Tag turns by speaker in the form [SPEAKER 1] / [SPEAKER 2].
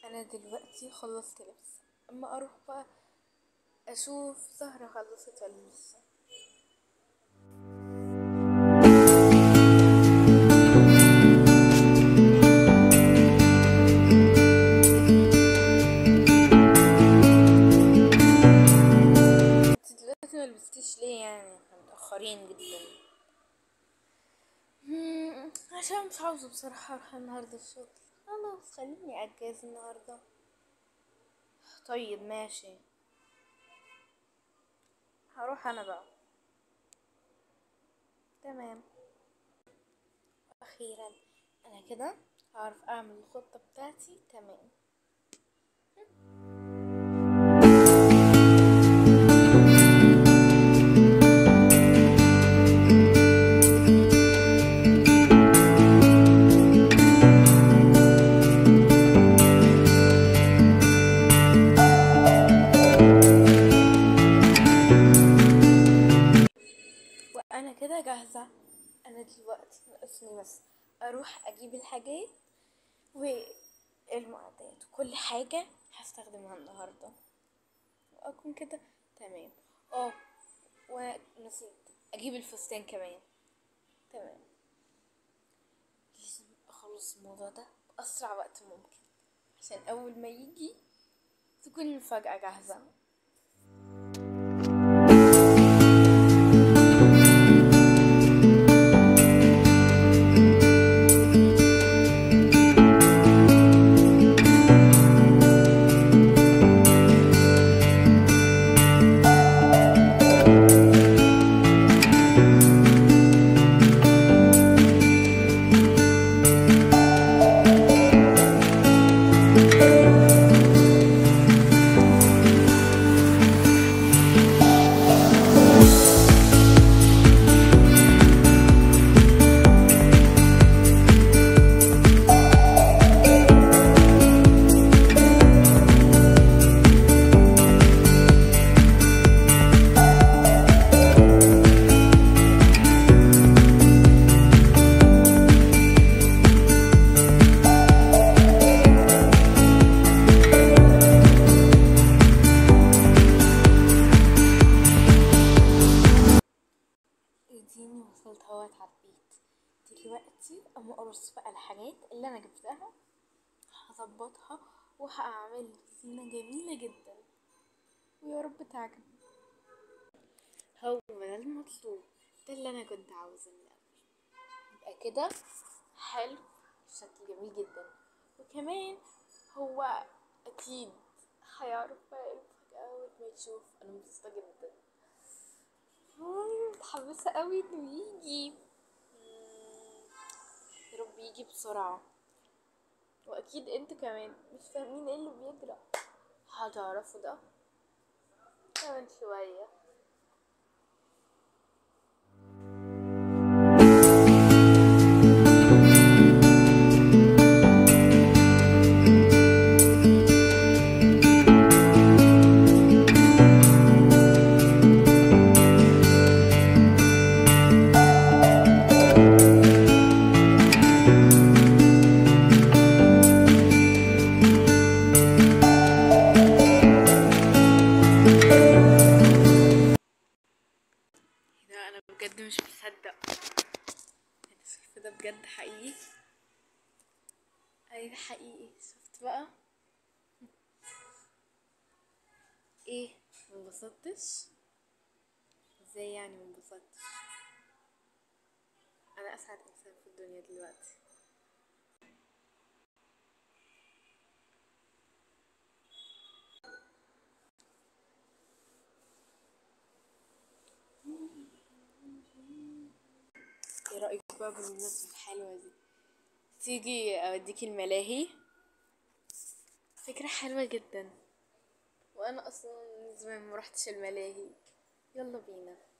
[SPEAKER 1] انا دلوقتي خلصت لبس اما اروح بقى اشوف زهرة خلصت ولا لسه انت دلوقتي ملبستيش ليه يعني احنا متأخرين جدا مم، عشان مش عاوزة بصراحة اروح النهاردة الشغل خلاص خليني اجازة النهاردة طيب ماشي هروح انا بقى تمام اخيرا انا كده هعرف اعمل الخطة بتاعتي تمام وانا كده جاهزة انا دلوقتي ناقصني بس اروح اجيب الحاجات والمعدات وكل حاجة هستخدمها النهاردة واكون كده تمام اه ونسيت اجيب الفستان كمان تمام لازم اخلص الموضوع ده باسرع وقت ممكن عشان اول ما يجي تكون المفاجأة جاهزة اديني وصلت اهوت على البيت دلوقتي اما ارص بقى الحاجات اللي انا جبتها هظبطها وهعمل زينة جميلة جدا ويا رب تعجب هو ده المطلوب ده اللي انا كنت عاوزاه من الاول يبقى كده حلو شكل جميل جدا وكمان هو اكيد هيعرف بقى المفاجأة اول ما يشوف انا مبسوطة جدا آه، متحمسة قوي انه يجي مم، يا رب يجي بسرعة واكيد انتوا كمان مش فاهمين ايه اللي بيجرى هتعرفوا ده كمان شوية لا انا بجد مش مصدق انا شايفه ده بجد حقيقي اي ده حقيقي شفت بقى ايه منبسطتش ازاي يعني منبسطتش انا اسعد انسان في الدنيا دلوقتي ايه رأيك بقى بالمناسبة الحلوة دي تيجي اوديكي الملاهي فكرة حلوة جدا وانا اصلا من زمان ما رحتش الملاهي يلا بينا